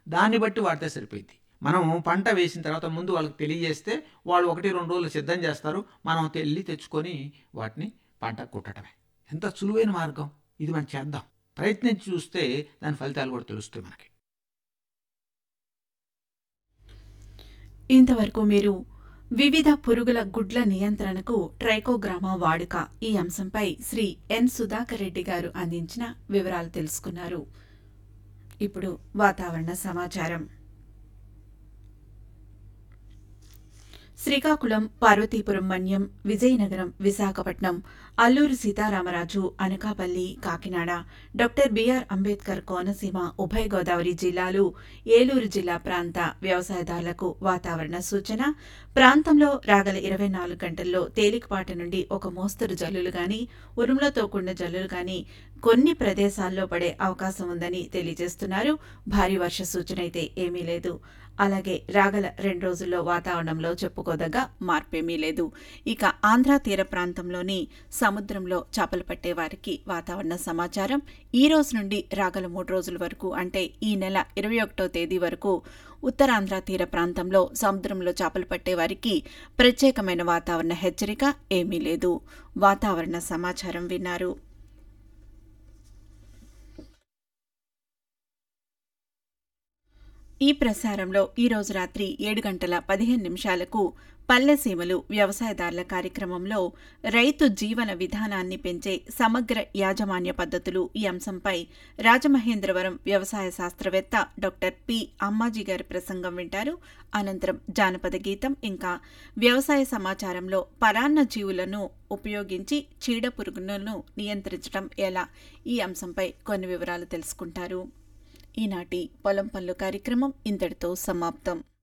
దాన్ని బట్టి వాడితే సరిపోయింది మనం పంట వేసిన తర్వాత ముందు వాళ్ళకి తెలియజేస్తే వాళ్ళు ఒకటి రెండు రోజులు సిద్ధం చేస్తారు మనం తెల్లి తెచ్చుకొని వాటిని పంట కుట్టడమే ఎంత సులువైన మార్గం ఇది మనం చేద్దాం ప్రయత్నించి చూస్తే దాని ఫలితాలు కూడా తెలుస్తాయి మనకి ఇంతవరకు మీరు వివిధ పురుగుల గుడ్ల నియంత్రణకు ట్రైకోగ్రామా వాడుక ఈ అంశంపై శ్రీ ఎన్ సుధాకర్ రెడ్డి గారు అందించిన వివరాలు తెలుసుకున్నారు ఇప్పుడు వాతావరణ సమాచారం శ్రీకాకుళం పార్వతీపురం మన్యం విజయనగరం విశాఖపట్నం అల్లూరు సీతారామరాజు అనకాపల్లి కాకినాడ డాక్టర్ బిఆర్ అంబేద్కర్ కోనసీమ ఉభయ గోదావరి జిల్లాలు ఏలూరు జిల్లా ప్రాంత వ్యవసాయదారులకు వాతావరణ సూచన ప్రాంతంలో రాగల ఇరవై నాలుగు గంటల్లో తేలికపాటి నుండి ఒక మోస్తరు జల్లులు గాని ఉరుములతో కూడిన జల్లులు గాని కొన్ని ప్రదేశాల్లో పడే అవకాశం ఉందని తెలియజేస్తున్నారు భారీ వర్ష సూచన అయితే ఏమీ లేదు అలాగే రాగల రెండు రోజుల్లో వాతావరణంలో చెప్పుకోదగ్గ మార్పేమీ లేదు ఇక ఆంధ్ర తీర ప్రాంతంలోని సముద్రంలో చేపలు పట్టే వారికి వాతావరణ సమాచారం ఈ రోజు నుండి రాగల మూడు రోజుల వరకు అంటే ఈ నెల ఇరవై ఒకటో తేదీ వరకు ఉత్తరాంధ్ర తీర ప్రాంతంలో సముద్రంలో చేపలు పట్టే వారికి ప్రత్యేకమైన వాతావరణ హెచ్చరిక ఏమీ లేదు వాతావరణ సమాచారం విన్నారు ఈ ప్రసారంలో ఈ రోజు రాత్రి ఏడు గంటల పదిహేను నిమిషాలకు పల్లెసీమలు వ్యవసాయదారుల కార్యక్రమంలో రైతు జీవన విధానాన్ని పెంచే సమగ్ర యాజమాన్య పద్ధతులు ఈ అంశంపై రాజమహేంద్రవరం వ్యవసాయ శాస్త్రవేత్త డాక్టర్ పి అమ్మాజీ గారి ప్రసంగం వింటారు అనంతరం జానపద గీతం ఇంకా వ్యవసాయ సమాచారంలో పరాన్న జీవులను ఉపయోగించి చీడ పురుగులను నియంత్రించడం ఎలా ఈ అంశంపై కొన్ని వివరాలు తెలుసుకుంటారు ఈనాటి పొలం పనులు కార్యక్రమం ఇంతటితో సమాప్తం